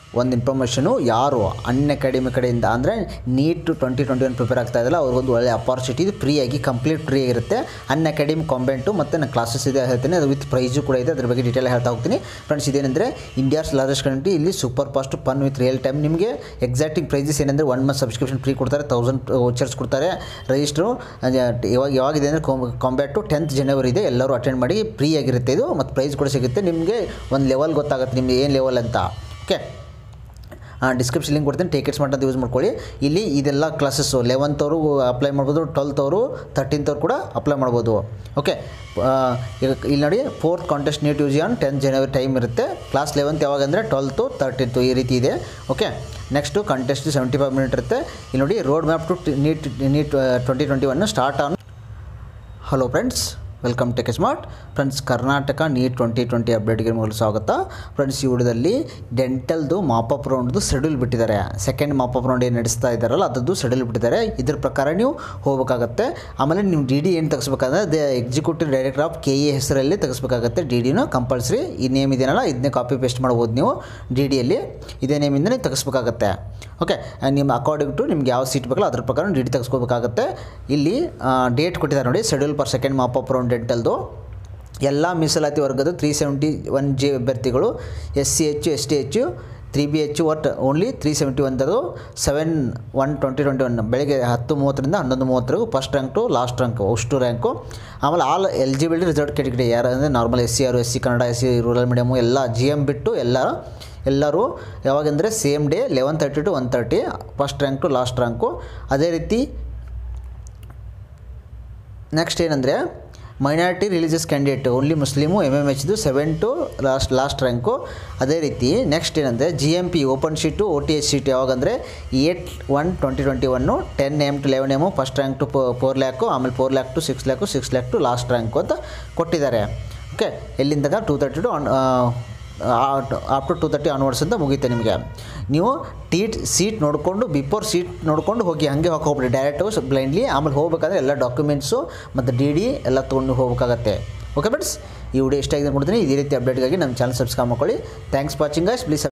ಒಂದು ಇನ್ಫಾರ್ಮೇಷನು ಯಾರು ಅನ್ ಅಕಾಡೆಮಿ ಕಡೆಯಿಂದ ಅಂದರೆ NEET twenty twenty one prepare ಆಗ್ತಾ ಇದ್ದಲ್ಲ ಅವ್ರಿಗೊಂದು ಒಳ್ಳೆ ಅಪಾರ್ಚುನಿಟಿ ಇದು ಫ್ರೀಯಾಗಿ ಕಂಪ್ಲೀಟ್ ಫ್ರೀ ಆಗಿರುತ್ತೆ ಅನ್ ಅಕಾಡೆಮಿ ಕಾಂಬೆಂಟು ಮತ್ತು ನಾನು ಕ್ಲಾಸಸ್ ಇದೆ ಹೇಳ್ತೀನಿ ಅದು ವಿತ್ ಪ್ರೈಸು ಕೂಡ ಇದೆ ಅದ್ರ ಬಗ್ಗೆ ಡೀಟೇಲ್ ಹೇಳ್ತಾ ಹೋಗ್ತೀನಿ ಫ್ರೆಂಡ್ಸ್ ಇದೇನೆಂದರೆ ಇಂಡಿಯಾಸ್ ಲಾರ್ಜೆಸ್ಟ್ ಕಂಟ್ರಿ ಇಲ್ಲಿ super fast fun with real time ನಿಮಗೆ ಎಕ್ಸಾಕ್ಟಿಂಗ್ ಪ್ರೈಸಸ್ ಏನಂದರೆ ಒನ್ ಮಂತ್ ಸಬ್ಸ್ಕ್ರಿಪ್ಷನ್ ಫ್ರೀ ಕೊಡ್ತಾರೆ ತೌಸಂಡ್ ವೋಚರ್ಸ್ ಕೊಡ್ತಾರೆ ರಿಜಿಸ್ಟ್ರು ಇವಾಗ ಯಾವಾಗಿದೆ ಅಂದರೆ ಕಾಂಬ್ಯಾಟ್ ಟು ಟೆಂತ್ ಜನವರಿ ಇದೆ ಎಲ್ಲರೂ ಅಟೆಂಡ್ ಮಾಡಿ ಫ್ರೀ ಆಗಿರುತ್ತೆ ಇದು ಮತ್ತು ಪ್ರೈಸ್ ಕೂಡ ಸಿಗುತ್ತೆ ನಿಮಗೆ ಒಂದು ಲೆವೆಲ್ ಗೊತ್ತಾಗುತ್ತೆ ನಿಮ್ಗೆ ಏನು ಲೆವೆಲ್ ಅಂತ ಓಕೆ ಡಿಸ್ಕ್ರಿಪ್ಷನ್ ಲಿಂಕ್ ಕೊಡ್ತೀನಿ ಟೇಕೆಟ್ಸ್ ಮಾಡೋದು ಯೂಸ್ ಮಾಡ್ಕೊಳ್ಳಿ ಇಲ್ಲಿ ಇದೆಲ್ಲ ಕ್ಲಾಸಸ್ಸು ಲೆವೆಂತ್ ಅವರು ಅಪ್ಲೈ ಮಾಡ್ಬೋದು ಟ್ವೆಲ್ತ್ ಅವರು ತರ್ಟೀನ್ತ್ ಅವರು ಕೂಡ ಅಪ್ಲೈ ಮಾಡ್ಬೋದು ಓಕೆ ಈಗ ಇಲ್ಲಿ ನೋಡಿ fourth contest NEET use on tenth January time ಇರುತ್ತೆ ಕ್ಲಾಸ್ ಲೆವೆಂತ್ ಯಾವಾಗ ಅಂದರೆ ಟ್ವೆಲ್ತು ತರ್ಟೀನ್ತು ಈ ರೀತಿ ಇದೆ okay next contest seventy five minute ಇರುತ್ತೆ ಇಲ್ಲಿ ನೋಡಿ road map to NEET NEET twenty twenty one start on hello friends welcome tech smart friends Karnataka NEET twenty twenty ಅಪ್ಡೇಟ್ಗೆ ಮೊದಲು ಸ್ವಾಗತ ಫ್ರೆಂಡ್ಸ್ ಈ ವಿಡಿಯೋದಲ್ಲಿ ಡೆಂಟಲ್ದು ಮಾಪಪ್ ರೌಂಡ್ದು ಶೆಡ್ಯೂಲ್ ಬಿಟ್ಟಿದ್ದಾರೆ ಸೆಕೆಂಡ್ ಮಾಪಪ್ ರೌಂಡ್ ಏನು ನಡೆಸ್ತಾ ಇದ್ದಾರಲ್ಲ ಅದದ್ದು ಶೆಡ್ಯೂಲ್ ಬಿಟ್ಟಿದ್ದಾರೆ ಇದ್ರ ಪ್ರಕಾರ ನೀವು ಹೋಗಬೇಕಾಗತ್ತೆ ಆಮೇಲೆ ನೀವು ಡಿ ಡಿ ಏನು ತೆಗಿಸ್ಬೇಕಂದ್ರೆ the executive director of K A ಹೆಸರಲ್ಲಿ ತೆಗಿಸ್ಬೇಕಾಗತ್ತೆ ಡಿ ಡಿನೂ ಕಂಪಲ್ಸರಿ ಈ ನೇಮ್ ಇದೆಯಲ್ಲ ಇದನ್ನೇ ಕಾಪಿ ಪೇಸ್ಟ್ ಮಾಡ್ಬೋದು ನೀವು ಡಿ ಡಿಯಲ್ಲಿ ಇದೇ ನೇಮಿಂದನೇ ತೆಗಿಸ್ಬೇಕಾಗತ್ತೆ ಓಕೆ ನಿಮ್ಮ ಅಕಾರ್ಡಿಂಗ್ ಟು ನಿಮ್ಗೆ ಯಾವ ಸೀಟ್ ಬೇಕಲ್ಲ ಅದ್ರ ಪ್ರಕಾರ ಡಿ ಡಿ ತೆಗೆಸ್ಕೋಬೇಕಾಗತ್ತೆ ಇಲ್ಲಿ ಡೇಟ್ ಕೊಟ್ಟಿದ್ದಾರೆ ನೋಡಿ schedule for second mop up round ಡೆಂಟಲ್ದು ಎಲ್ಲ ಮೀಸಲಾತಿ ವರ್ಗದ ತ್ರೀ ಸೆವೆಂಟಿ ಒನ್ ಜೆ ಅಭ್ಯರ್ಥಿಗಳು S C H S T H three B H ಒಟ್ ಓನ್ಲಿ ತ್ರೀ ಸೆವೆಂಟಿ ಒಂದದು seven one twenty twenty one ಬೆಳಗ್ಗೆ ಹತ್ತು ಮೂವತ್ತರಿಂದ ಹನ್ನೊಂದು ಮೂವತ್ತರೆಗೂ first rank to last rank ಅಷ್ಟು ರ್ಯಾಂಕು ಆಮೇಲೆ ಆಲ್ ಎಲಿಜಿಬಿಲಿಟಿ ರಿಸರ್ಟ್ ಕೆಟಗರಿ ಯಾರು ಅಂದರೆ ನಾರ್ಮಲ್ ಎಸ್ ಸಿ ಆರು S C Kannada S C rural medium ಎಲ್ಲ ಜಿ ಎಮ್ ಬಿಟ್ಟು ಎಲ್ಲ ಎಲ್ಲರೂ ಯಾವಾಗಂದರೆ same day eleven thirty to one thirty first rank to last rank ಅದೇ ರೀತಿ ನೆಕ್ಸ್ಟ್ ಏನಂದರೆ minority religious candidate only Muslim M M ಎಚ್ದು seven to last last rank ಅದೇ ರೀತಿ ನೆಕ್ಸ್ಟ್ ಏನಂದರೆ G M P open seat O T H seat ಯಾವಾಗಂದರೆ eight one twenty twenty one ten M to eleven M first rank to four lakh ಆಮೇಲೆ four lakh to six lakh six lac to last rank ಅಂತ ಕೊಟ್ಟಿದ್ದಾರೆ okay ಎಲ್ಲಿಂದಾಗ two thirty to up to two thirty onwards ಅಂತ ಮುಗೀತೆ ನಿಮಗೆ ನೀವು ಟೀಟ್ seat ನೋಡಿಕೊಂಡು ಬಿಫೋರ್ ಸೀಟ್ ನೋಡಿಕೊಂಡು ಹೋಗಿ ಹಾಗೆ ಹೋಗ್ಬಿಡಿ ಡೈರೆಕ್ಟು ಬ್ಲೈಂಡ್ಲಿ ಆಮೇಲೆ ಹೋಗ್ಬೇಕಾದ್ರೆ ಎಲ್ಲ ಡಾಕ್ಯುಮೆಂಟ್ಸು ಮತ್ತು ಡಿ ಡಿ ಎಲ್ಲ ತೊಗೊಂಡು ಹೋಗ್ಬೇಕಾಗತ್ತೆ ಓಕೆ ಫ್ರೆಂಡ್ಸ್ ಈ ವಿಡಿಯೋ ಇಷ್ಟ ಆಗಿದೆ ಕೊಡ್ತೀನಿ ಇದೇ ರೀತಿ ಅಪ್ಡೇಟ್ಗಾಗಿ ನಮ್ಮ ಚಾನಲ್ ಸಬ್ಸ್ಕ್ರೈಬ್ ಮಾಡ್ಕೊಳ್ಳಿ ಥ್ಯಾಂಕ್ಸ್ ವಾಚಿಂಗ್ ಗೈಸ್ ಪ್ಲೀಸ್